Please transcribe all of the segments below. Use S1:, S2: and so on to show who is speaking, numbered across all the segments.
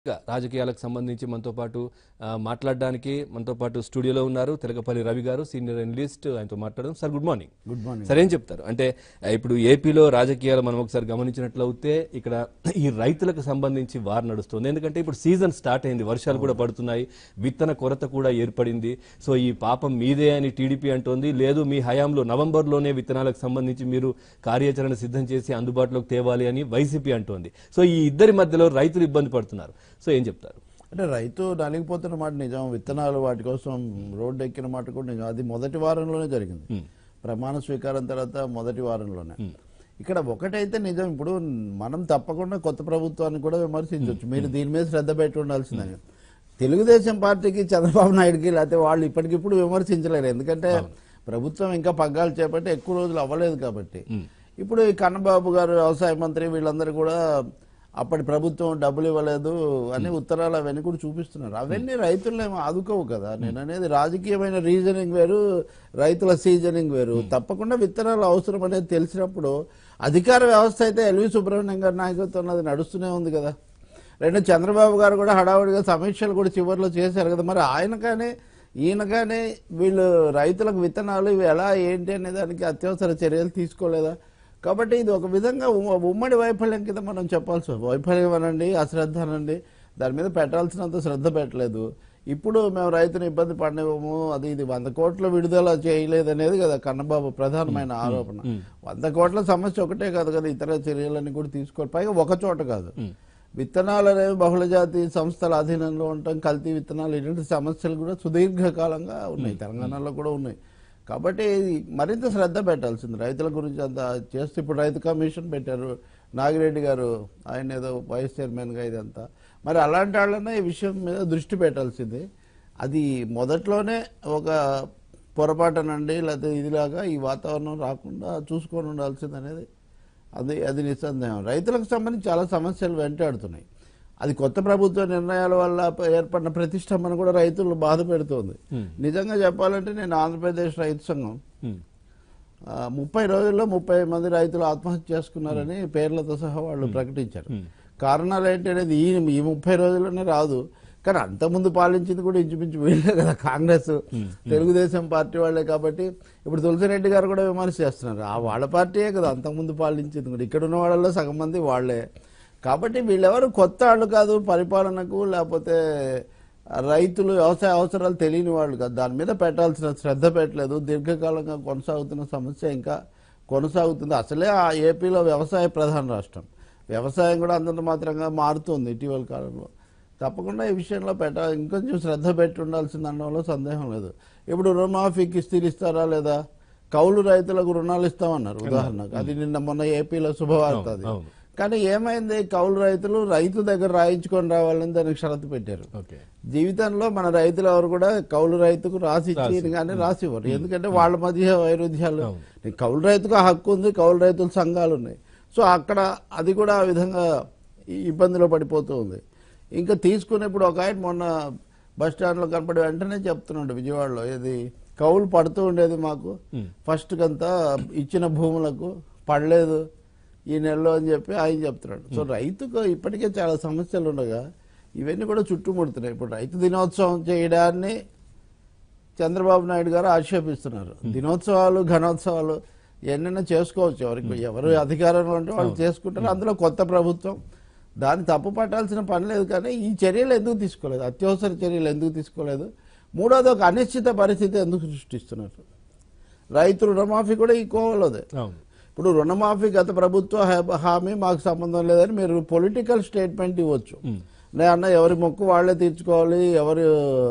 S1: ఇంకా రాజకీయాలకు సంబంధించి మనతో పాటు ఆ, మాట్లాడడానికి మనతో పాటు స్టూడియోలో ఉన్నారు తెలకపల్లి రవి గారు సీనియర్ అనలిస్ట్ ఆయనతో మాట్లాడడం sir good morning
S2: good morning
S1: సరే ఏం చెప్తారు అంటే ఆ, ఇప్పుడు ఏపీలో రాజకీయాలు మనం ఒకసారి గమనించినట్లయితే ఇక్కడ ఈ రైతులకు సంబంధించి వార్ నడుస్తుంది ఎందుకంటే ఇప్పుడు సీజన్ స్టార్ట్ అయింది వర్షాలు కూడా పడుతున్నాయి విత్తన కొరత కూడా ఏర్పడింది సో ఈ పాపం మీదే అని టీడీపీ అంటోంది లేదు మీ హయాంలో నవంబర్లోనే విత్తనాలకు సంబంధించి మీరు కార్యాచరణ సిద్ధం చేసి అందుబాటులోకి తేవాలి అని వైసీపీ అంటోంది సో ఈ ఇద్దరి మధ్యలో రైతులు ఇబ్బంది పడుతున్నారు సో ఏం చెప్తారు
S2: అంటే రైతు నలిగిపోతున్న మాట నిజం విత్తనాలు వాటి కోసం రోడ్డు ఎక్కిన మాట కూడా నిజం అది మొదటి వారంలోనే జరిగింది ప్రమాణ స్వీకారం తర్వాత మొదటి వారంలోనే ఇక్కడ ఒకటైతే నిజం ఇప్పుడు మనం తప్పకుండా కొత్త ప్రభుత్వాన్ని కూడా విమర్శించవచ్చు మీరు దీని మీద శ్రద్ధ పెట్టి ఉండాల్సిందని తెలుగుదేశం పార్టీకి చంద్రబాబు నాయుడుకి లేకపోతే వాళ్ళు ఇప్పటికిప్పుడు విమర్శించలేరు ఎందుకంటే ప్రభుత్వం ఇంకా పగ్గాలు చేపట్టి ఎక్కువ రోజులు అవ్వలేదు కాబట్టి ఇప్పుడు ఈ కన్నబాబు గారు వ్యవసాయ మంత్రి వీళ్ళందరూ కూడా అప్పటి ప్రభుత్వం డబ్బులు ఇవ్వలేదు అని ఉత్తరాలు అవన్నీ కూడా చూపిస్తున్నారు అవన్నీ రైతులను ఏమో ఆదుకోవు కదా నేను అనేది రాజకీయమైన రీజనింగ్ వేరు రైతుల సీజనింగ్ వేరు తప్పకుండా విత్తనాలు అవసరం అనేది తెలిసినప్పుడు అధికార వ్యవస్థ అయితే ఎల్వి సుబ్రహ్మణ్యం గారి నాయకత్వంలో అది నడుస్తూనే ఉంది కదా రెండు చంద్రబాబు గారు కూడా హడావుడిగా సమీక్షలు కూడా చివరిలో చేశారు కదా మరి ఆయన కానీ ఈయన కానీ వీళ్ళు రైతులకు విత్తనాలు ఇవి ఎలా ఏంటి అనే దానికి అత్యవసర చర్యలు తీసుకోలేదా కాబట్టి ఇది ఒక విధంగా ఉమ్మ- ఉమ్మడి వైఫల్యం కింద మనం చెప్పాల్సి వస్తుంది. వైఫల్యం అనండి అశ్రద్ధ అనండి దాని మీద పెట్టాల్సినంత శ్రద్ధ పెట్టలేదు ఇప్పుడు మేము రైతుని ఇబ్బంది పడినము అది ఇది వంద కోట్ల విడుదల చేయలేదు అనేది కదా కన్నబాబు ప్రధానమైన ఆరోపణ వంద కోట్ల సమస్య ఒకటే కాదు కదా ఇతర చర్యలన్నీ కూడా తీసుకోవాలి పైగా ఒక చోట కాదు విత్తనాలు అనేవి బహుళజాతి సంస్థల అధీనంలో ఉండటం కల్తీ విత్తనాలు ఇటువంటి సమస్యలు కూడా సుదీర్ఘకాలంగా ఉన్నాయి తెలంగాణలో కూడా ఉన్నాయి కాబట్టి ఇది మరింత శ్రద్ధ పెట్టాల్సింది రైతుల గురించి అంత చేస్తే ఇప్పుడు రైతు కమిషన్ పెట్టారు నాగిరెడ్డి గారు ఆయన ఏదో వైస్ చైర్మన్గా ఇదంతా మరి అలాంటి వాళ్ళనే ఈ విషయం మీద దృష్టి పెట్టాల్సింది అది మొదట్లోనే ఒక పొరపాటునండి లేకపోతే ఇదిలాగా ఈ వాతావరణం రాకుండా చూసుకొని ఉండాల్సింది అనేది అది అది నిస్సందేహం రైతులకు సంబంధించి చాలా సమస్యలు వెంటాడుతున్నాయి అది కొత్త ప్రభుత్వ నిర్ణయాల వల్ల ప- ఏర్పడిన ప్రతిష్టంభన కూడా రైతులు బాధ పెడుతోంది నిజంగా చెప్పాలంటే నేను ఆంధ్రప్రదేశ్ రైతు సంఘం
S1: హ్మ్.
S2: ఆ, ముప్పై రోజుల్లో ముప్పై మంది రైతులు ఆత్మహత్య చేసుకున్నారని పేర్లతో సహా వాళ్ళు ప్రకటించారు కారణాలు ఏంటి అనేది ఈ ఈ ముప్పై రోజుల్లోనే రాదు కానీ అంతకుముందు పాలించింది కూడా ఇంచుమించు వీళ్ళే కదా కాంగ్రెస్ తెలుగుదేశం పార్టీ వాళ్ళే కాబట్టి ఇప్పుడు తులసిరెడ్డి గారు కూడా విమర్శ చేస్తున్నారు ఆ వాళ్ళ పార్టీయే కదా అంతకుముందు పాలించింది కూడా ఇక్కడ ఉన్న వాళ్ళలో సగం మంది వాళ్ళే కాబట్టి వీళ్ళెవరు కొత్త వాళ్ళు కాదు పరిపాలనకు లేకపోతే రైతులు వ్యవసాయ అవసరాలు తెలియని వాళ్ళు కాదు దాని మీద పెట్టాల్సిన శ్రద్ధ పెట్టలేదు దీర్ఘకాలంగా కొనసాగుతున్న సమస్య ఇంకా కొనసాగుతుంది అసలే ఆ ఏపీలో వ్యవసాయ ప్రధాన రాష్ట్రం వ్యవసాయం కూడా అంతంత మాత్రంగా మారుతుంది ఇటీవల కాలంలో తప్పకుండా ఈ విషయంలో పెట్ట ఇంకొంచెం శ్రద్ధ పెట్టి ఉండాల్సింది అనడంలో సందేహం లేదు ఇప్పుడు రుణమాఫీ కిస్తీలు ఇస్తారా లేదా కౌలు రైతులకు రుణాలు ఇస్తామన్నారు ఉదాహరణకు అది నిన్న మొన్న ఏపీలో శుభవార్త అది
S1: అవును.
S2: కానీ ఏమైంది కౌలు రైతులు రైతు దగ్గర రాయించుకొని రావాలని దానికి షరతు పెట్టారు
S1: ఓకే
S2: జీవితంలో మన రైతులు ఎవరు కూడా కౌలు రైతుకు రాసి ఇచ్చి కానీ రాసి ఇవ్వరు ఎందుకంటే వాళ్ళ మధ్య వైరుధ్యాలు నీకు కౌలు రైతుకు ఆ హక్కు ఉంది కౌలు రైతుల సంఘాలు ఉన్నాయి సో అక్కడ అది కూడా ఆ విధంగా ఈ ఇబ్బందిలో పడిపోతూ ఉంది ఇంకా తీసుకునేప్పుడు ఒక ఆయన మొన్న బస్ స్టాండ్లో కనపడి వెంటనే చెప్తున్నాడు విజయవాడలో ఇది కౌలు పడుతూ ఉండేది మాకు ఫస్ట్ కంతా ఇచ్చిన భూములకు పడలేదు ఈ నెలలో అని చెప్పి ఆయన చెప్తున్నాడు సో రైతుకు ఇప్పటికే చాలా సమస్యలు ఉండగా ఇవన్నీ కూడా చుట్టుముడుతున్నాయి ఇప్పుడు రైతు దినోత్సవం చేయడాన్ని చంద్రబాబు నాయుడు గారు ఆక్షేపిస్తున్నారు దినోత్సవాలు ఘనోత్సవాలు ఎన్నైనా చేసుకోవచ్చు ఎవరికి ఎవరు అధికారంలో ఉంటే వాళ్ళు చేసుకుంటారు అందులో కొత్త ప్రభుత్వం దాన్ని తప్పు పట్టాల్సిన పని లేదు కానీ ఈ చర్యలు ఎందుకు తీసుకోలేదు అత్యవసర చర్యలు ఎందుకు తీసుకోలేదు మూడోది ఒక అనిశ్చిత పరిస్థితి ఎందుకు సృష్టిస్తున్నారు రైతు రుణమాఫీ కూడా ఈ కోవలోదే
S1: అవును
S2: ఇప్పుడు రుణమాఫీ గత ప్రభుత్వ హా- హామీ మాకు సంబంధం లేదని మీరు పొలిటికల్ స్టేట్మెంట్ ఇవ్వచ్చు నే అన్న ఎవరి మొక్కు వాళ్ళే తీర్చుకోవాలి ఎవరు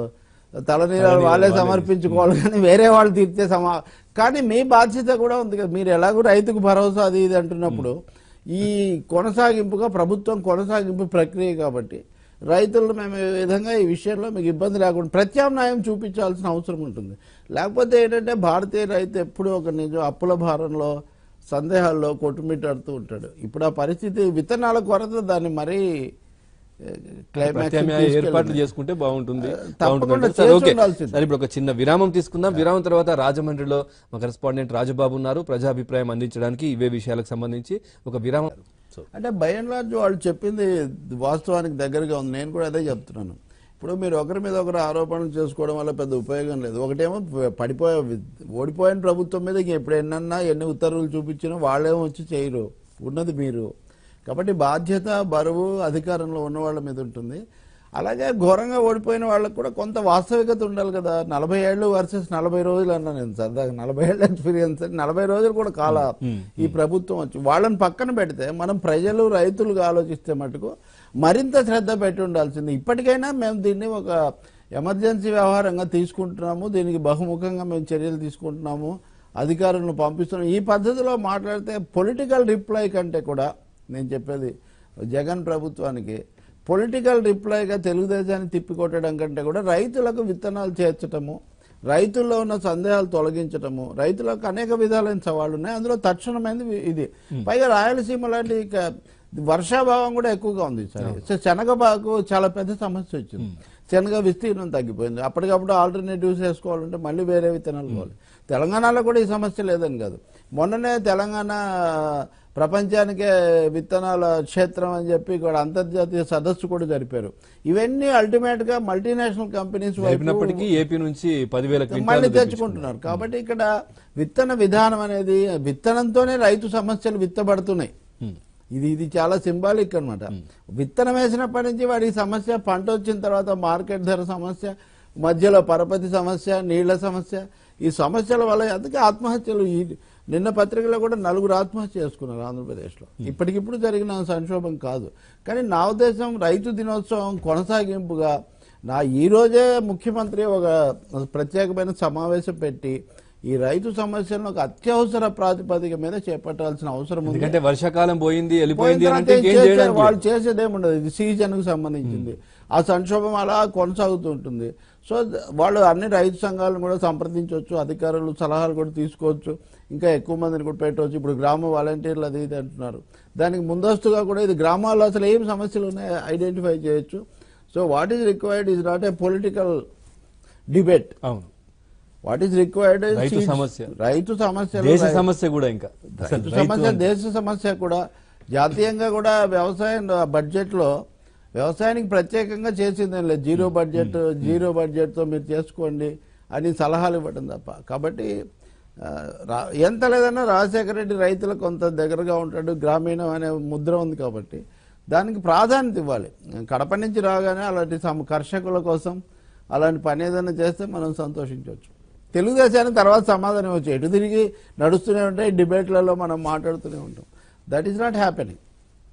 S2: తలనీరాలు వాళ్ళే సమర్పించుకోవాలి కానీ వేరే వాళ్ళు తీర్చే సమా కానీ మీ బాధ్యత కూడా ఉంది కదా మీరు ఎలాగో రైతుకు భరోసా అది ఇది అంటున్నప్పుడు ఈ కొనసాగింపుగా ప్రభుత్వం కొనసాగింపు ప్రక్రియ కాబట్టి రైతులను మేము ఈ విధంగా ఈ విషయంలో మీకు ఇబ్బంది లేకుండా ప్రత్యామ్నాయం చూపించాల్సిన అవసరం ఉంటుంది లేకపోతే ఏంటంటే భారతీయ రైతు ఎప్పుడూ ఒక నిజం అప్పుల భారంలో సందేహాల్లో కొట్టుమిట్టాడుతూ ఉంటాడు ఇప్పుడు ఆ పరిస్థితి విత్తనాల కొరత దాన్ని మరీ క్లైమాక్స్
S1: ప్రత్యామ్నాయ ఏర్పాట్లు చేసుకుంటే బాగుంటుంది
S2: తప్పకుండా
S1: బాగుంటుంది సరే, ఓకే
S2: చేసి ఉండాల్సింది.
S1: సరే ఇప్పుడు ఒక చిన్న విరామం తీసుకుందాం విరామం తర్వాత రాజమండ్రిలో మా కరెస్పాండెంట్ రాజబాబు ఉన్నారు ప్రజాభిప్రాయం అందించడానికి ఇవే విషయాలకు సంబంధించి ఒక విరామం సో
S2: అంటే బై అండ్ లార్జ్ వాళ్ళు చెప్పింది వాస్తవానికి దగ్గరగా ఉంది నేను కూడా అదే చెప్తున్నాను ఇప్పుడు మీరు ఒకరి మీద ఒకరు ఆరోపణలు చేసుకోవడం వల్ల పెద్ద ఉపయోగం లేదు ఒకటేమో పడిపోయే ఓడిపోయిన ప్రభుత్వం మీద ఇంక ఎప్పుడు ఎన్నన్నా ఎన్ని ఉత్తర్వులు చూపించినా వాళ్ళేమో వచ్చి చేయరు ఉన్నది మీరు కాబట్టి బాధ్యత బరువు అధికారంలో ఉన్న వాళ్ళ మీద ఉంటుంది అలాగే ఘోరంగా ఓడిపోయిన వాళ్ళకు కూడా కొంత వాస్తవికత ఉండాలి కదా నలభై ఏళ్ళు వర్సెస్ నలభై రోజులు అన్నా నేను సరదాగా నలభై ఏళ్ళ ఎక్స్పీరియన్స్ నలభై రోజులు కూడా కాల ఈ ప్రభుత్వం వచ్చి వాళ్ళని పక్కన పెడితే మనం ప్రజలు రైతులుగా ఆలోచిస్తే మటుకు మరింత శ్రద్ధ పెట్టి ఉండాల్సింది ఇప్పటికైనా మేము దీన్ని ఒక ఎమర్జెన్సీ వ్యవహారంగా తీసుకుంటున్నాము దీనికి బహుముఖంగా మేము చర్యలు తీసుకుంటున్నాము అధికారులను పంపిస్తున్నాం ఈ పద్ధతిలో మాట్లాడితే పొలిటికల్ రిప్లై కంటే కూడా నేను చెప్పేది జగన్ ప్రభుత్వానికి పొలిటికల్ రిప్లైగా తెలుగుదేశాన్ని తిప్పికొట్టడం కంటే కూడా రైతులకు విత్తనాలు చేర్చటము రైతుల్లో ఉన్న సందేహాలు తొలగించటము రైతులకు అనేక విధాలైన సవాళ్లు ఉన్నాయి అందులో తక్షణమైనది ఇది పైగా రాయలసీమ లాంటి ఇక వర్షాభావం కూడా ఎక్కువగా ఉంది సరే సో శనగబాకు చాలా పెద్ద సమస్య వచ్చింది శనగ విస్తీర్ణం తగ్గిపోయింది అప్పటికప్పుడు ఆల్టర్నేటివ్స్ వేసుకోవాలంటే మళ్ళీ వేరే విత్తనాలు కావాలి తెలంగాణలో కూడా ఈ సమస్య లేదని కాదు మొన్ననే తెలంగాణ ప్రపంచానికే విత్తనాల క్షేత్రం అని చెప్పి ఇక్కడ అంతర్జాతీయ సదస్సు కూడా జరిపారు ఇవన్నీ అల్టిమేట్ గా మల్టీనేషనల్ కంపెనీస్ వైపు
S1: అయినప్పటికీ ఏపీ నుంచి పదివేల
S2: మళ్ళీ
S1: క్వింటాలు
S2: తెచ్చుకుంటున్నారు కాబట్టి ఇక్కడ విత్తన విధానం అనేది విత్తనంతోనే రైతు సమస్యలు విత్తబడుతున్నాయి ఇది ఇది చాలా సింబాలిక్ అన్నమాట విత్తనం వేసినప్పటి నుంచి వాడికి సమస్య పంట వచ్చిన తర్వాత మార్కెట్ ధర సమస్య మధ్యలో పరపతి సమస్య నీళ్ల సమస్య ఈ సమస్యల వల్ల అందుకే ఆత్మహత్యలు ఈ నిన్న పత్రికలో కూడా నలుగురు ఆత్మహత్య చేసుకున్నారు ఆంధ్రప్రదేశ్లో ఇప్పటికిప్పుడు జరిగిన సంక్షోభం కాదు కానీ నా ఉద్దేశం రైతు దినోత్సవం కొనసాగింపుగా నా ఈ రోజే ముఖ్యమంత్రి ఒక ప్రత్యేకమైన సమావేశం పెట్టి ఈ రైతు సమస్యలను ఒక అత్యవసర ప్రాతిపదిక మీద చేపట్టాల్సిన అవసరం ఉంది
S1: ఎందుకంటే వర్షాకాలం పోయింది
S2: పోయిన
S1: వెళ్ళిపోయింది అని
S2: తర్వాత
S1: అంటే
S2: ఏం
S1: ఇంకేం
S2: చేసే-
S1: చేయడానికి
S2: వాళ్ళు చేసేది ఏముండదు ఇది సీజన్ కు సంబంధించింది ఆ సంక్షోభం అలా కొనసాగుతూ ఉంటుంది సో ద- వాళ్ళు అన్ని రైతు సంఘాలను కూడా సంప్రదించవచ్చు అధికారులు సలహాలు కూడా తీసుకోవచ్చు ఇంకా ఎక్కువ మందిని కూడా పెట్టవచ్చు ఇప్పుడు గ్రామ వాలంటీర్లు అది ఇది అంటున్నారు దానికి ముందస్తుగా కూడా ఇది గ్రామాల్లో అసలు ఏం సమస్యలు ఉన్నాయో ఐడెంటిఫై చేయొచ్చు so what is required is not a political debate
S1: అవును
S2: వాట్ ఈజ్ రిక్వైర్డ్
S1: రైతు సమస్య.
S2: రైతు సమస్యలు
S1: దేశ
S2: రై-
S1: సమస్య కూడా ఇంకా అసలు
S2: రైతు
S1: రైతు
S2: సమస్య
S1: అంటే-
S2: దేశ సమస్య కూడా జాతీయంగా కూడా వ్యవసాయం బడ్జెట్ లో వ్యవసాయానికి ప్రత్యేకంగా చేసిందేం లేదు జీరో బడ్జెట్ జీరో బడ్జెట్ తో మీరు చేసుకోండి అని సలహాలు ఇవ్వడం తప్ప కాబట్టి ఆ, రా- ఎంత లేదన్నా రాజశేఖర రెడ్డి రైతులకు కొంత దగ్గరగా ఉంటాడు గ్రామీణం అనే ముద్ర ఉంది కాబట్టి దానికి ప్రాధాన్యత ఇవ్వాలి కడప నుంచి రాగానే అలాంటి సమ కర్షకుల కోసం అలాంటి పని ఏదైనా చేస్తే మనం సంతోషించవచ్చు తెలుగుదేశానికి తర్వాత సమాధానం వచ్చి ఎటు తిరిగి నడుస్తూనే ఉంటాయి డిబేట్లలో మనం మాట్లాడుతూనే ఉంటాం that is not happening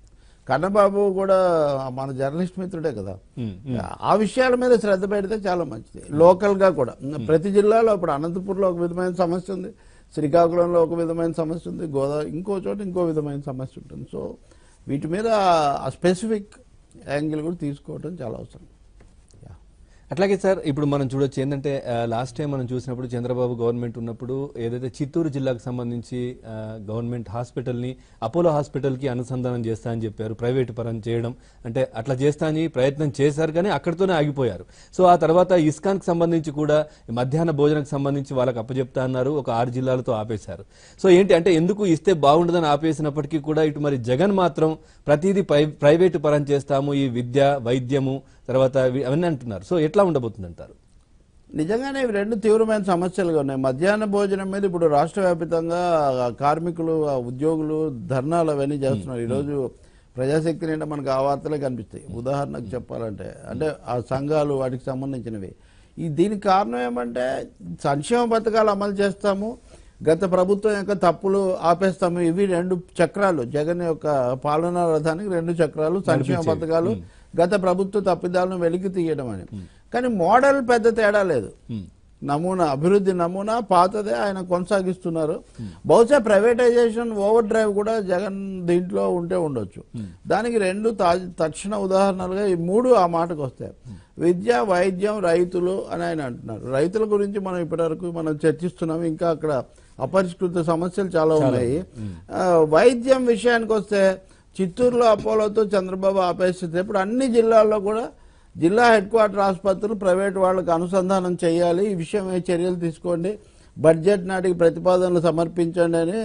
S2: Kannababu కూడా మన జర్నలిస్ట్ మిత్రుడే కదా
S1: ఉమ్, ఉమ్.
S2: ఆ విషయాల మీద శ్రద్ధ పెడితే చాలా మంచిది లోకల్ గా కూడా ప్రతి జిల్లాలో ఇప్పుడు అనంతపూర్లో ఒక విధమైన సమస్య ఉంది శ్రీకాకుళంలో ఒక విధమైన సమస్య ఉంది గోదావరి ఇంకో చోట ఇంకో విధమైన సమస్య ఉంటుంది సో వీటి మీద ఆ స్పెసిఫిక్ యాంగిల్ కూడా తీసుకోవడం చాలా అవసరం యా.
S1: అట్లాగే సార్ ఇప్పుడు మనం చూడొచ్చు ఏంటంటే లాస్ట్ టైం మనం చూసినప్పుడు చంద్రబాబు గవర్నమెంట్ ఉన్నప్పుడు ఏదైతే చిత్తూరు జిల్లాకు సంబంధించి ఆ, గవర్నమెంట్ హాస్పిటల్ని అపోలో హాస్పిటల్కి అనుసంధానం చేస్తా అని చెప్పారు ప్రైవేట్ పరం చేయడం అంటే అట్లా చేస్తా అని ప్రయత్నం చేశారు కానీ అక్కడితోనే ఆగిపోయారు సో ఆ తర్వాత ఇస్కాన్కి సంబంధించి కూడా మధ్యాహ్న భోజనకు సంబంధించి వాళ్ళకి అప్పచెప్తా అన్నారు ఒక ఆరు జిల్లాలతో ఆపేశారు సో ఏంటి అంటే ఎందుకు ఇస్తే బాగుండదని ఆపేసినప్పటికీ కూడా ఇటు మరి జగన్ మాత్రం ప్రతిదీ ప్రై- ప్రైవేటు పరం చేస్తాము ఈ విద్య వైద్యము తర్వాత ఇవి- అవన్నీ అంటున్నారు సో ఎట్లా ఉండబోతుంది అంటారు
S2: నిజంగానే ఇవి రెండు తీవ్రమైన సమస్యలుగా ఉన్నాయి మధ్యాహ్న భోజనం మీద ఇప్పుడు రాష్ట్ర వ్యాప్తంగా ఆ కార్మికులు ఆ ఉద్యోగులు ధర్నాలు అవన్నీ చేస్తున్నారు ఈరోజు ప్రజాశక్తి నిండా మనకు ఆ వార్తలే కనిపిస్తాయి ఉదాహరణకు చెప్పాలంటే అంటే ఆ సంఘాలు వాటికి సంబంధించినవి ఈ దీనికి కారణం ఏమంటే సంక్షేమ పథకాలు అమలు చేస్తాము గత ప్రభుత్వం యొక్క తప్పులు ఆపేస్తాము ఇవి రెండు చక్రాలు జగన్ యొక్క పాలనా రథానికి రెండు చక్రాలు సంక్షేమ
S1: నడిపించేవి.
S2: పథకాలు గత ప్రభుత్వ తప్పిదాలను వెలికి తీయడం అని కానీ మోడల్ పెద్ద తేడా లేదు
S1: ఉమ్.
S2: నమూనా అభివృద్ధి నమూనా పాతదే ఆయన కొనసాగిస్తున్నారు బహుశా ప్రైవేటైజేషన్ ఓవర్ డ్రైవ్ కూడా జగన్ దీంట్లో ఉంటే ఉండొచ్చు దానికి రెండు తా- తక్షణ ఉదాహరణలుగా ఈ మూడు ఆ మాటకు వస్తాయి విద్య వైద్యం రైతులు అని ఆయన అంటున్నారు రైతుల గురించి మనం ఇప్పటివరకు మనం చర్చిస్తున్నాం ఇంకా అక్కడ అపరిష్కృత సమస్యలు చాలా ఉన్నాయి ఆ, వైద్యం విషయానికి వస్తే చిత్తూరులో అపోలోతో చంద్రబాబు ఆపేస్తే ఇప్పుడు అన్ని జిల్లాల్లో కూడా జిల్లా హెడ్ క్వార్టర్ ఆసుపత్రులు ప్రైవేట్ వాళ్ళకి అనుసంధానం చేయాలి ఈ విషయమై చర్యలు తీసుకోండి బడ్జెట్ నాటికి ప్రతిపాదనలు సమర్పించండి అని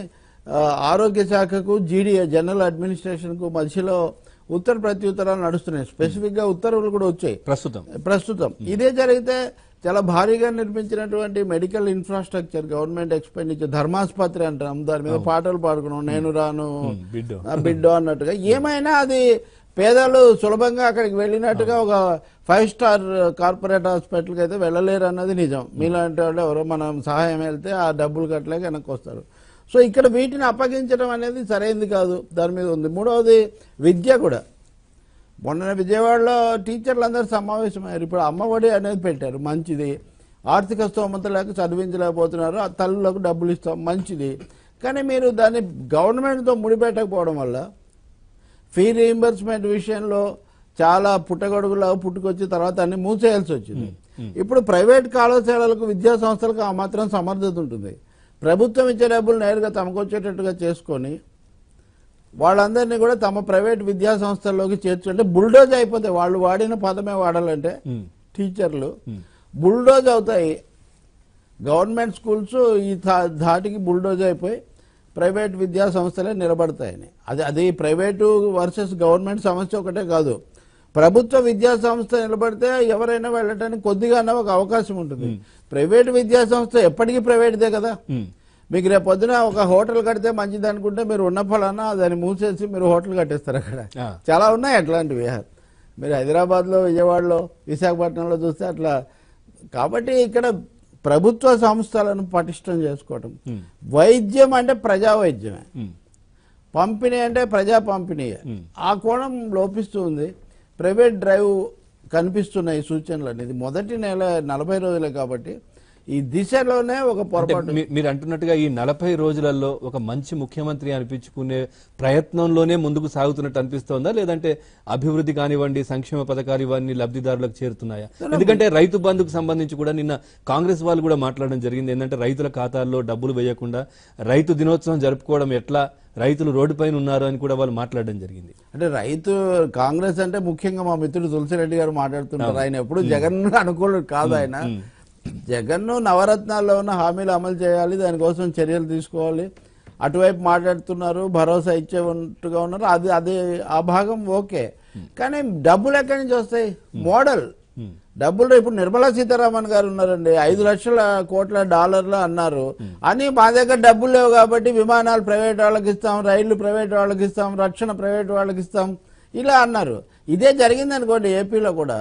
S2: ఆ, ఆరోగ్య శాఖకు జీడీ జనరల్ అడ్మినిస్ట్రేషన్ కు మధ్యలో ఉత్తర ప్రత్యుత్తరాలు నడుస్తున్నాయి స్పెసిఫిక్ గా ఉత్తర్వులు కూడా వచ్చాయి
S1: ప్రస్తుతం
S2: ప్రస్తుతం ఇదే జరిగితే చాలా భారీగా నిర్మించినటువంటి మెడికల్ ఇన్ఫ్రాస్ట్రక్చర్ గవర్నమెంట్ ఎక్స్పెండిచర్ ధర్మాసుపత్రి అంటాం దాని మీద పాటలు పాడుకున్నాం నేను రాను
S1: బిడ్డో.
S2: ఆ బిడ్డో అన్నట్టుగా ఏమైనా అది పేదలు సులభంగా అక్కడికి వెళ్ళినట్టుగా ఒక ఫైవ్ స్టార్ కార్పొరేట్ హాస్పిటల్కి అయితే వెళ్ళలేరు అన్నది నిజం మీలాంటి వాళ్ళు ఎవరో మనం సహాయం వెళ్తే ఆ డబ్బులు కట్టలేక వెనక్కి వస్తారు సో ఇక్కడ వీటిని అప్పగించడం అనేది సరైంది కాదు దాని మీద ఉంది మూడవది విద్య కూడా మొన్న విజయవాడలో టీచర్లు అందరూ సమావేశమయ్యారు ఇప్పుడు అమ్మఒడి అనేది పెట్టారు మంచిది ఆర్థిక స్తోమత లేక చదివించలేకపోతున్నారు ఆ తల్లులకు డబ్బులు ఇస్తాం మంచిది కానీ మీరు దాన్ని గవర్నమెంట్తో ముడిపెట్టకపోవడం వల్ల ఫీ రీయింబర్స్మెంట్ విషయంలో చాలా పుట్టగొడుగులా పుట్టుకొచ్చి తర్వాత అన్ని మూసేయాల్సి వచ్చింది ఇప్పుడు ప్రైవేట్ కళాశాలలకు విద్యా సంస్థలకు ఆ మాత్రం సమర్థత ఉంటుంది ప్రభుత్వం ఇచ్చే డబ్బులు నేరుగా తమకు వచ్చేటట్టుగా చేసుకొని వాళ్ళందరినీ కూడా తమ ప్రైవేట్ విద్యా సంస్థల్లోకి చేర్చుంటే బుల్డోజ్ అయిపోతాయి వాళ్ళు వాడిన పదమే వాడాలంటే
S1: ఉమ్.
S2: టీచర్లు బుల్డోజ్ అవుతాయి గవర్నమెంట్ స్కూల్స్ ఈ ధా- ధాటికి బుల్డోజ్ అయిపోయి ప్రైవేట్ విద్యా సంస్థలే నిలబడతాయని అది అది ప్రైవేటు వర్సెస్ గవర్నమెంట్ సమస్య ఒకటే కాదు ప్రభుత్వ విద్యా సంస్థ నిలబడితే ఎవరైనా వెళ్ళటానికి కొద్దిగానే ఒక అవకాశం ఉంటుంది ప్రైవేట్ విద్యా సంస్థ ఎప్పటికీ ప్రైవేట్దే కదా
S1: ఉమ్.
S2: మీకు రేపు పొద్దున ఒక హోటల్ కడితే మంచిది అనుకుంటే మీరు ఉన్న ఫలానా దాన్ని మూసేసి మీరు హోటల్ కట్టేస్తారు అక్కడ
S1: ఆ.
S2: చాలా ఉన్నాయి అట్లాంటివి మీరు హైదరాబాద్లో విజయవాడలో విశాఖపట్నంలో చూస్తే అట్లా కాబట్టి ఇక్కడ ప్రభుత్వ సంస్థలను పటిష్టం చేసుకోవటం
S1: ఉమ్.
S2: వైద్యం అంటే ప్రజా వైద్యమే
S1: ఉమ్.
S2: పంపిణీ అంటే ప్రజా పంపిణీయే
S1: ఉమ్.
S2: ఆ కోణం లోపిస్తుంది ప్రైవేట్ డ్రైవ్ కనిపిస్తున్నాయి సూచనలు అనేది మొదటి నెల నలభై రోజులే కాబట్టి ఈ దిశలోనే ఒక
S1: అంటే
S2: పొరపాటు
S1: మీ- మీరు అంటున్నట్టుగా ఈ నలభై రోజులలో ఒక మంచి ముఖ్యమంత్రి అనిపించుకునే ప్రయత్నంలోనే ముందుకు సాగుతున్నట్టు అనిపిస్తోందా లేదంటే అభివృద్ధి కానివ్వండి సంక్షేమ పథకాలు ఇవన్నీ లబ్ధిదారులకు చేరుతున్నాయా ఎందుకంటే రైతు బంధుకు సంబంధించి కూడా నిన్న కాంగ్రెస్ వాళ్ళు కూడా మాట్లాడడం జరిగింది ఏంటంటే రైతుల ఖాతాల్లో డబ్బులు వేయకుండా రైతు దినోత్సవం జరుపుకోవడం ఎట్లా రైతులు రోడ్డుపైన ఉన్నారు అని కూడా వాళ్ళు మాట్లాడడం జరిగింది
S2: అంటే రైతు కాంగ్రెస్ అంటే ముఖ్యంగా మా మిత్రుడు తులసిరెడ్డి గారు మాట్లాడుతుంటారు ఆయన ఎప్పుడు జగన్ అనుకూలుడు కాదు ఆయన జగన్ నవరత్నాల్లో ఉన్న హామీలు అమలు చేయాలి దానికోసం చర్యలు తీసుకోవాలి అటువైపు మాట్లాడుతున్నారు భరోసా ఇచ్చేట్టుగా ఉన్నారు అది అదే ఆ భాగం ఓకే కానీ డబ్బులు ఎక్కడి నుంచి వస్తాయి మోడల్ డబ్బులు ఇప్పుడు నిర్మలా సీతారామన్ గారు ఉన్నారండి ఐదు లక్షల కోట్ల డాలర్లు అన్నారు అని మా దగ్గర డబ్బులు లేవు కాబట్టి విమానాలు ప్రైవేట్ వాళ్ళకి ఇస్తాం రైళ్లు ప్రైవేట్ వాళ్ళకి ఇస్తాం రక్షణ ప్రైవేట్ వాళ్ళకి ఇస్తాం ఇలా అన్నారు ఇదే జరిగింది అనుకోండి ఏపీలో కూడా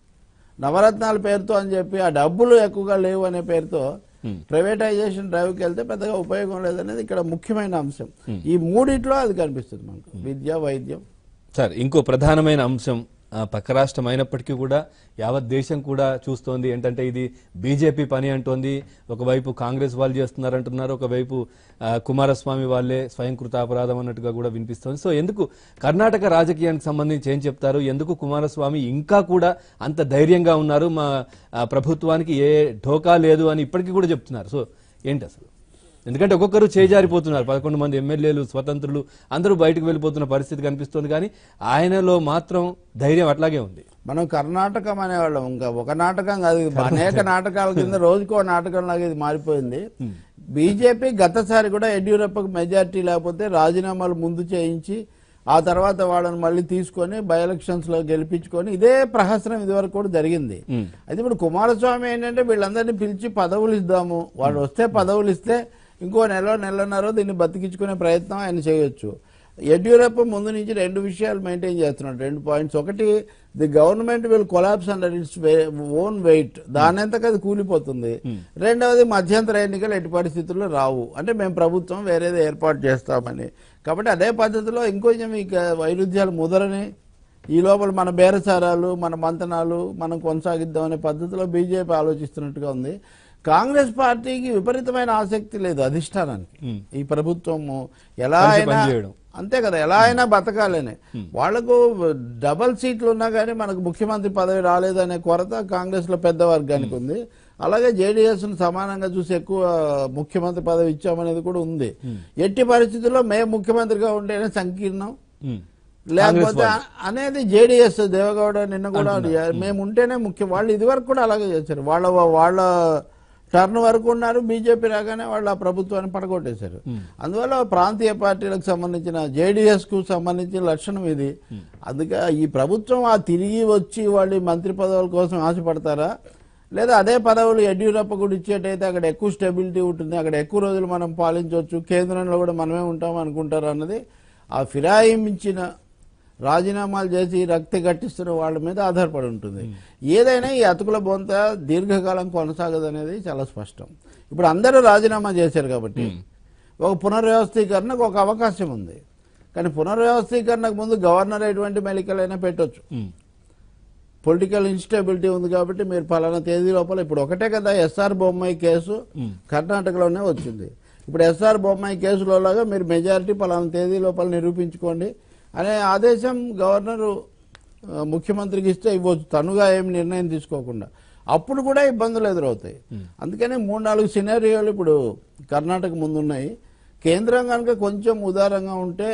S2: నవరత్నాల పేరుతో అని చెప్పి ఆ డబ్బులు ఎక్కువగా లేవు అనే పేరుతో ప్రైవేటైజేషన్ డ్రైవ్కి వెళ్తే పెద్దగా ఉపయోగం లేదనేది ఇక్కడ ముఖ్యమైన అంశం ఈ మూడిట్లో అది కనిపిస్తుంది మనకు విద్య వైద్యం
S1: సార్ ఇంకో ప్రధానమైన అంశం ఆ, పక్క రాష్ట్రం అయినప్పటికీ కూడా యావత్ దేశం కూడా చూస్తోంది ఏంటంటే ఇది బీజేపీ పని అంటోంది ఒకవైపు కాంగ్రెస్ వాళ్ళు చేస్తున్నారంటున్నారు ఒకవైపు ఆ, కుమారస్వామి వాళ్ళే స్వయంకృత అపరాధం అన్నట్టుగా కూడా వినిపిస్తోంది సో ఎందుకు కర్ణాటక రాజకీయానికి సంబంధించి ఏం చెప్తారు ఎందుకు కుమారస్వామి ఇంకా కూడా అంత ధైర్యంగా ఉన్నారు మా ఆ, ప్రభుత్వానికి ఏ ఢోకా లేదు అని ఇప్పటికీ కూడా చెప్తున్నారు సో ఏంటి అసలు ఎందుకంటే ఒక్కొక్కరు చేజారిపోతున్నారు పదకొండు మంది ఎమ్మెల్యేలు స్వతంత్రులు అందరూ బయటకు వెళ్ళిపోతున్న పరిస్థితి కనిపిస్తోంది కానీ ఆయనలో మాత్రం ధైర్యం అట్లాగే ఉంది
S2: మనం కర్ణాటకం అనేవాళ్ళం ఇంకా ఒక నాటకం కాదు ఇది అనేక నాటకాల కింద రోజుకో నాటకం లాగా ఇది మారిపోయింది బీజేపీ గతసారి కూడా యడ్యూరప్పకు మెజార్టీ లేకపోతే రాజీనామాలు ముందు చేయించి ఆ తర్వాత వాళ్ళని మళ్ళీ తీసుకొని బై ఎలక్షన్స్ లో గెలిపించుకొని ఇదే ప్రహసనం ఇదివరకు కూడా జరిగింది అయితే ఇప్పుడు కుమారస్వామి ఏంటంటే వీళ్ళందరినీ పిలిచి పదవులు ఇద్దాము వాళ్ళు వస్తే పదవులు ఇస్తే ఇంకో నెల నెలన్నర దీన్ని బతికించుకునే ప్రయత్నం ఆయన చేయొచ్చు యడ్యూరప్ప ముందు నుంచి రెండు విషయాలు మెయింటైన్ చేస్తున్నాడు రెండు పాయింట్స్ ఒకటి the government will collapse under its own weight దానంతకు అది కూలిపోతుంది రెండవది మధ్యంతర ఎన్నికలు ఎట్టి పరిస్థితుల్లో రావు అంటే మేము ప్రభుత్వం వేరేది ఏర్పాటు చేస్తామని కాబట్టి అదే పద్ధతిలో ఇంకొంచెం ఇక వైరుధ్యాలు ముదరని ఈ లోపల మన బేరసారాలు మన మంతనాలు మనం కొనసాగిద్దామనే పద్ధతిలో బీజేపీ ఆలోచిస్తున్నట్టుగా ఉంది కాంగ్రెస్ పార్టీకి విపరీతమైన ఆసక్తి లేదు అధిష్టానానికి ఈ ప్రభుత్వము ఎలా
S1: కలిసి
S2: అయినా
S1: పనిచేయడం.
S2: అంతే కదా ఎలా అయినా బతకాలని వాళ్లకు డబల్ సీట్లు ఉన్నా కానీ మనకు ముఖ్యమంత్రి పదవి రాలేదనే కొరత కాంగ్రెస్ లో పెద్ద వర్గానికి ఉంది అలాగే జేడీఎస్ ను సమానంగా చూసి ఎక్కువ ముఖ్యమంత్రి పదవి ఇచ్చామనేది కూడా ఉంది ఎట్టి పరిస్థితుల్లో మేము ముఖ్యమంత్రిగా ఉంటేనే సంకీర్ణం
S1: ఉమ్.
S2: లేకపోతే అనేది జేడీఎస్ దేవగౌడ నిన్న కూడా మేము ఉంటేనే ముఖ్యం వాళ్ళు ఇదివరకు కూడా అలాగే చేశారు వాళ్ళ వాళ్ళ టర్న్ వరకు ఉన్నారు బీజేపీ రాగానే వాళ్ళు ఆ ప్రభుత్వాన్ని పడగొట్టేశారు అందువల్ల ప్రాంతీయ పార్టీలకు సంబంధించిన జేడీఎస్ కు సంబంధించిన లక్షణం ఇది అందుకే ఈ ప్రభుత్వం ఆ తిరిగి వచ్చి వాళ్ళు ఈ మంత్రి పదవుల కోసం ఆశపడతారా లేదా అదే పదవులు యడ్యూరప్ప కూడా ఇచ్చేటైతే అక్కడ ఎక్కువ స్టెబిలిటీ ఉంటుంది అక్కడ ఎక్కువ రోజులు మనం పాలించవచ్చు కేంద్రంలో కూడా మనమే ఉంటాం అనుకుంటారు అన్నది ఆ ఫిరాయించిన రాజీనామాలు చేసి రక్తి గట్టిస్తున్న వాళ్ళ మీద ఆధారపడి ఉంటుంది ఏదైనా ఈ అతుకుల బొంత దీర్ఘకాలం కొనసాగదనేది చాలా స్పష్టం ఇప్పుడు అందరూ రాజీనామా చేశారు కాబట్టి ఒక పునర్వ్యవస్థీకరణకు ఒక అవకాశం ఉంది కానీ పునర్వ్యవస్థీకరణకు ముందు గవర్నర్ ఎటువంటి మెలికలైనా పెట్టొచ్చు
S1: ఉమ్.
S2: పొలిటికల్ ఇన్స్టెబిలిటీ ఉంది కాబట్టి మీరు పలానా తేదీ లోపల ఇప్పుడు ఒకటే కదా ఎస్ఆర్ బొమ్మాయి కేసు కర్ణాటకలోనే వచ్చింది ఇప్పుడు ఎస్ఆర్ బొమ్మాయి కేసులో లాగా మీరు మెజారిటీ పలానా తేదీ లోపల నిరూపించుకోండి అనే ఆదేశం గవర్నరు ఆ, ముఖ్యమంత్రికి ఇస్తే ఇవ్వచ్చు తనుగా ఏం నిర్ణయం తీసుకోకుండా అప్పుడు కూడా ఇబ్బందులు ఎదురవుతాయి అందుకని మూడు నాలుగు సినారియోలు ఇప్పుడు కర్ణాటక ముందున్నాయి కేంద్రం కనుక కొంచెం ఉదారంగా ఉంటే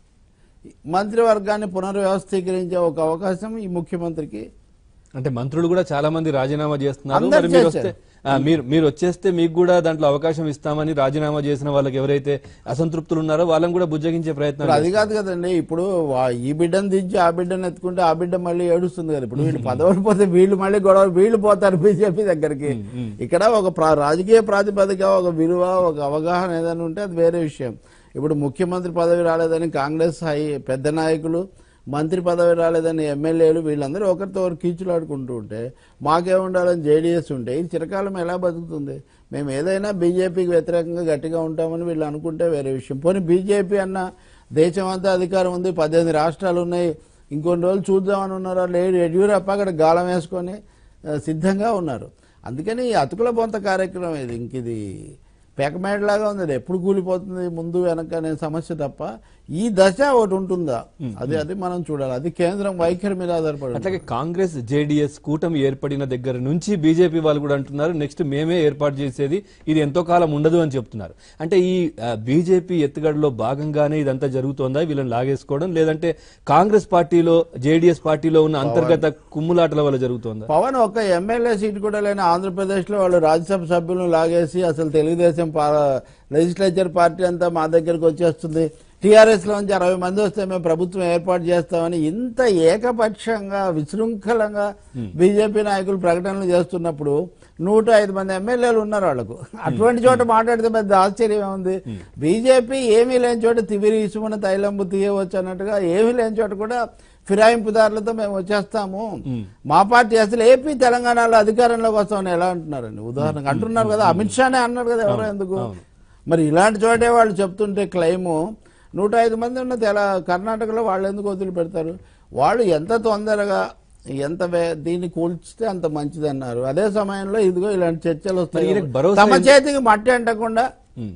S2: మంత్రివర్గాన్ని పునర్వ్యవస్థీకరించే ఒక అవకాశం ఈ ముఖ్యమంత్రికి
S1: అంటే మంత్రులు కూడా చాలా మంది రాజీనామా చేస్తున్నారు
S2: అందరు
S1: మరి మీరు వస్తే
S2: చేశారు.
S1: ఆ, మీరు మీరు వచ్చేస్తే మీకు కూడా దాంట్లో అవకాశం ఇస్తామని రాజీనామా చేసిన వాళ్ళకి ఎవరైతే అసంతృప్తులు ఉన్నారో వాళ్ళని కూడా బుజ్జగించే ప్రయత్నం
S2: ఇప్పుడు అది కాదు కదండి ఇప్పుడు వా- ఈ బిడ్డను దించి ఆ బిడ్డను ఎత్తుకుంటే ఆ బిడ్డ మళ్ళీ ఏడుస్తుంది కదా ఇప్పుడు వీళ్ళు పదవులు పోతే వీళ్ళు మళ్ళీ గొడవ వీళ్ళు పోతారు బీజేపీ దగ్గరికి ఇక్కడ ఒక ప్రా- రాజకీయ ప్రాతిపదిక ఒక విలువ ఒక అవగాహన ఏదైనా ఉంటే అది వేరే విషయం ఇప్పుడు ముఖ్యమంత్రి పదవి రాలేదని కాంగ్రెస్ హై పెద్ద నాయకులు మంత్రి పదవి రాలేదని ఎమ్మెల్యేలు వీళ్ళందరూ ఒకరితో ఒకరు కీచులాడుకుంటూ ఉంటే మాకే ఉండాలని జేడీఎస్ ఉంటే ఈ చిరకాలం ఎలా బతుకుతుంది మేము ఏదైనా బీజేపీకి వ్యతిరేకంగా గట్టిగా ఉంటామని వీళ్ళు అనుకుంటే వేరే విషయం పోనీ బీజేపీ అన్న దేశం అంతా అధికారం ఉంది పద్దెనిమిది రాష్ట్రాలు ఉన్నాయి ఇంకొన్ని రోజులు చూద్దామని ఉన్నారా లేడు యడ్యూరప్ప అక్కడ గాలం వేసుకొని ఆ, సిద్ధంగా ఉన్నారు అందుకని ఈ అతుకుల బొంత కార్యక్రమం ఇది ఇంక ఇది పేకమేడలాగా ఉంది అది ఎప్పుడు కూలిపోతుంది ముందు వెనక అనే సమస్య తప్ప ఈ దశ ఒకటి ఉంటుందా అది అది మనం చూడాలి అది కేంద్రం వైఖరి మీద ఆధారపడి ఉంటుంది.
S1: అట్లాగే కాంగ్రెస్ జేడీఎస్ కూటమి ఏర్పడిన దగ్గర నుంచి బీజేపీ వాళ్ళు కూడా అంటున్నారు నెక్స్ట్ మేమే ఏర్పాటు చేసేది ఇది ఎంతో కాలం ఉండదు అని చెప్తున్నారు అంటే ఈ బీజేపీ ఎత్తుగడలో భాగంగానే ఇదంతా జరుగుతోందా వీళ్ళని లాగేసుకోవడం లేదంటే కాంగ్రెస్ పార్టీలో జేడీఎస్ పార్టీలో ఉన్న అంతర్గత కుమ్ములాటల వల్ల జరుగుతోందా
S2: పవన్ ఒక ఎమ్మెల్యే సీట్ కూడా లేని ఆంధ్రప్రదేశ్ లో వాళ్ళు రాజ్యసభ సభ్యులను లాగేసి అసలు తెలుగుదేశం లెజిస్లేచర్ పార్టీ అంతా మా దగ్గరకు వచ్చేస్తుంది టీఆర్ఎస్ లో నుంచి అరవై మంది వస్తే మేము ప్రభుత్వం ఏర్పాటు చేస్తామని ఇంత ఏకపక్షంగా విశృంఖలంగా బీజేపీ నాయకులు ప్రకటనలు చేస్తున్నప్పుడు నూట ఐదు మంది ఎమ్మెల్యేలు ఉన్నారు వాళ్ళకు అటువంటి చోట మాట్లాడితే పెద్ద ఆశ్చర్యం ఉంది బీజేపీ ఏమీ లేని చోట తివిరి ఇసుమన తైలంబు తీయవచ్చు అన్నట్టుగా ఏమీ లేని చోట కూడా ఫిరాయింపుదారులతో మేము వచ్చేస్తాము మా పార్టీ అసలు ఏపీ తెలంగాణలో అధికారంలోకి వస్తామని ఎలా అంటున్నారండి ఉదాహరణకు అంటున్నారు కదా అమిత్ షానే అన్నారు కదా ఎవరో ఎందుకు మరి ఇలాంటి చోటే వాళ్ళు చెప్తుంటే క్లెయిము నూట ఐదు మంది ఉన్న తెల కర్ణాటకలో వాళ్ళు ఎందుకు వదిలిపెడతారు వాళ్ళు ఎంత తొందరగా ఎంత వే- దీన్ని కూల్చితే అంత మంచిది అన్నారు అదే సమయంలో ఇదిగో ఇలాంటి చర్చలు వస్తాయి
S1: ఈయనకు భరోసా
S2: తమ
S1: ఏంది?
S2: చేతికి మట్టి అంటకుండా
S1: ఉమ్.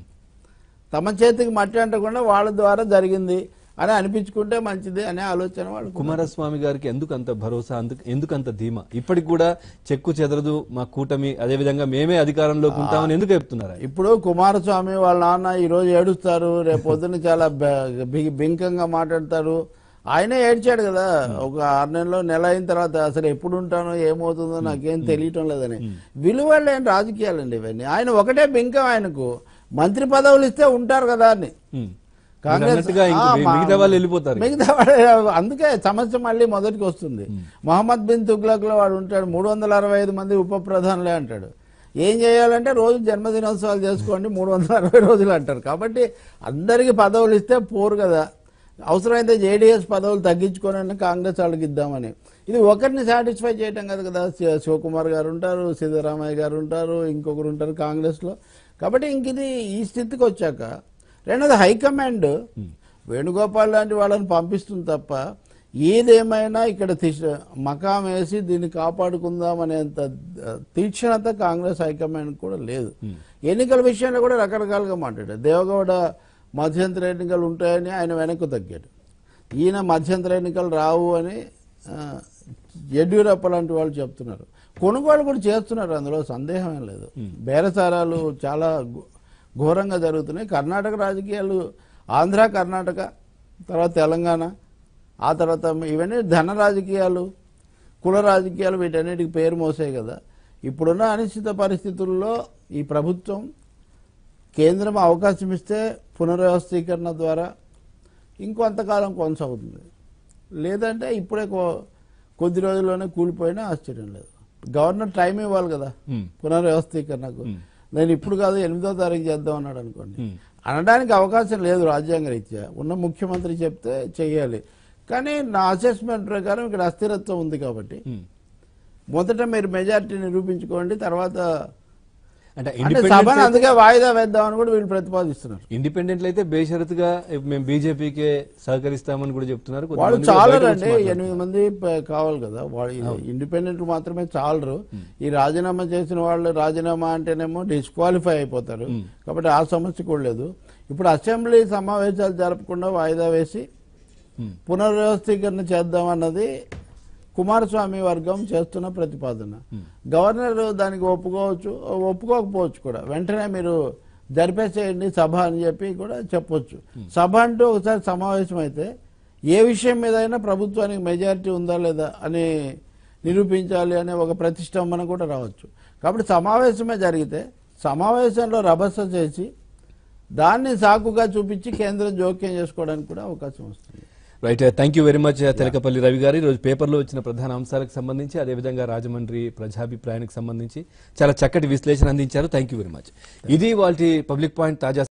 S2: తమ చేతికి మట్టి అంటకుండా వాళ్ళ ద్వారా జరిగింది అని అనిపించుకుంటే మంచిది అనే ఆలోచన వాళ్ళు
S1: కుమారస్వామి గారికి ఎందుకు అంత భరోసా అందుకు ఎందుకు అంత ధీమా ఇప్పటికి కూడా చెక్కు చెదరదు మా కూటమి అదే విధంగా మేమే అధికారంలోకి ఉంటామని ఎందుకు చెప్తున్నారు ఆయన?
S2: ఇప్పుడు కుమారస్వామి వాళ్ళ నాన్న ఈ రోజు ఏడుస్తారు రేపు పొద్దున్న చాలా బె- బి- బింకంగా మాట్లాడతారు ఆయనే ఏడ్చాడు కదా ఒక ఆరు నెలలో నెల అయిన తర్వాత అసలు ఎప్పుడు ఉంటానో ఏమవుతుందో నాకేం తెలియటం లేదని విలువ లేని రాజకీయాలండి ఇవన్నీ ఆయన ఒకటే బింకం ఆయనకు మంత్రి పదవులు ఇస్తే ఉంటారు కదా అని
S1: ఉమ్.
S2: కాంగ్రెస్
S1: మీరు అన్నట్టుగా ఇంక
S2: ఆ,
S1: మీ-
S2: మా-
S1: మిగతా వాళ్ళు వెళ్ళిపోతారు
S2: మిగతా వాళ్ళు అందుకే సమస్య మళ్ళీ మొదటికి వస్తుంది మహమ్మద్ బిన్ తుగ్లక్ లో వాడు ఉంటాడు మూడు వందల అరవై ఐదు మంది ఉప ప్రధానులే అంటాడు ఏం చేయాలంటే రోజు జన్మదినోత్సవాలు చేసుకోండి మూడు వందల అరవై రోజులు అంటారు కాబట్టి అందరికి పదవులు ఇస్తే పోరు కదా అవసరమైతే జేడీఎస్ పదవులు తగ్గించుకోనని కాంగ్రెస్ వాళ్ళకి ఇద్దామని ఇది ఒకరిని సాటిస్ఫై చేయటం కాదు కదా శి- శివకుమార్ గారు ఉంటారు సిద్ధరామయ్య గారు ఉంటారు ఇంకొకరు ఉంటారు కాంగ్రెస్లో కాబట్టి ఇంక ఇది ఈ స్థితికి వచ్చాక రెండోది హైకమాండ్ వేణుగోపాల్ లాంటి వాళ్ళని పంపిస్తుంది తప్ప ఏదేమైనా ఇక్కడ తీస- మకాం వేసి దీన్ని కాపాడుకుందాం అనేంత ఆ, తీక్షణత కాంగ్రెస్ హైకమాండ్ కూడా లేదు ఎన్నికల విషయంలో కూడా రకరకాలుగా మాట్లాడారు దేవగౌడ మధ్యంతర ఎన్నికలు ఉంటాయని ఆయన వెనక్కు తగ్గాడు ఈయన మధ్యంతర ఎన్నికలు రావు అని ఆ, యడ్యూరప్ప లాంటి వాళ్ళు చెప్తున్నారు కొనుగోలు కూడా చేస్తున్నారు అందులో సందేహం ఏం లేదు బేరసారాలు చాలా ఘో- ఘోరంగా జరుగుతున్నాయి కర్ణాటక రాజకీయాలు ఆంధ్ర కర్ణాటక తర్వాత తెలంగాణ ఆ తర్వాత ఇవన్నీ ధన రాజకీయాలు కుల రాజకీయాలు వీటన్నిటికి పేరు మోసాయి కదా ఇప్పుడున్న అనిశ్చిత పరిస్థితుల్లో ఈ ప్రభుత్వం కేంద్రం అవకాశం ఇస్తే పునర్వ్యవస్థీకరణ ద్వారా ఇంకొంతకాలం కొనసాగుతుంది లేదంటే ఇప్పుడే కొ- కొద్ది రోజుల్లోనే కూలిపోయినా ఆశ్చర్యం లేదు గవర్నర్ టైం ఇవ్వాలి కదా
S1: Hmm.
S2: పునర్వ్యవస్థీకరణకు
S1: Hmm.
S2: నేను ఇప్పుడు కాదు ఎనిమిదో తారీఖు చేద్దాం అన్నాడు అనుకోండి
S1: Hmm.
S2: అనడానికి అవకాశం లేదు రాజ్యాంగ రీత్యా ఉన్న ముఖ్యమంత్రి చెప్తే చెయ్యాలి కానీ నా అసెస్మెంట్ ప్రకారం ఇక్కడ అస్థిరత్వం ఉంది కాబట్టి
S1: ఉమ్.
S2: మొదట మీరు మెజారిటీ నిరూపించుకోండి తర్వాత
S1: అంటే
S2: అంటే
S1: ఇండిపెండెంట్
S2: సభను అందుకే వాయిదా వేద్దామని కూడా వీళ్ళు ప్రతిపాదిస్తున్నారు
S1: ఇండిపెండెంట్లు అయితే బేషరతుగా మేము బీజేపీకే సహకరిస్తామని కూడా చెప్తున్నారు
S2: వాళ్ళు
S1: కొంతమంది
S2: చాలరు
S1: బయటకు
S2: అండి
S1: వచ్చి మాట్లాడుతున్నారు.
S2: ఎనిమిది మంది ప- కావాలి కదా వాళ్ళు ఇండిపెండెంట్ మాత్రమే చాలరు ఈ రాజీనామా చేసిన వాళ్ళు రాజీనామా అంటేనేమో డిస్క్వాలిఫై అయిపోతారు కాబట్టి ఆ సమస్య కూడా లేదు ఇప్పుడు అసెంబ్లీ సమావేశాలు జరపకుండా వాయిదా వేసి
S1: ఉమ్.
S2: పునర్వ్యవస్థీకరణ చేద్దామన్నది కుమారస్వామి వర్గం చేస్తున్న ప్రతిపాదన గవర్నర్ దానికి ఒప్పుకోవచ్చు ఒప్పుకోకపోవచ్చు కూడా వెంటనే మీరు జరిపేసేయండి సభ అని చెప్పి కూడా చెప్పొచ్చు సభ అంటూ ఒకసారి సమావేశం అయితే ఏ విషయం మీద అయినా ప్రభుత్వానికి మెజారిటీ ఉందా లేదా అని నిరూపించాలి అనే ఒక ప్రతిష్టంభన కూడా రావచ్చు కాబట్టి సమావేశమే జరిగితే సమావేశంలో రభస చేసి దాన్ని సాకుగా చూపించి కేంద్రం జోక్యం చేసుకోవడానికి కూడా అవకాశం వస్తుంది
S1: right thank you very much Telakapalli Ravi garu ఈరోజు పేపర్లో వచ్చిన ప్రధాన అంశాలకు సంబంధించి అదేవిధంగా రాజమండ్రి ప్రజాభిప్రాయానికి సంబంధించి చాలా చక్కటి విశ్లేషణ అందించారు థ్యాంక్ యూ వెరీ మచ్ ఇది వాళ్ళ పబ్లిక్ పాయింట్ తాజా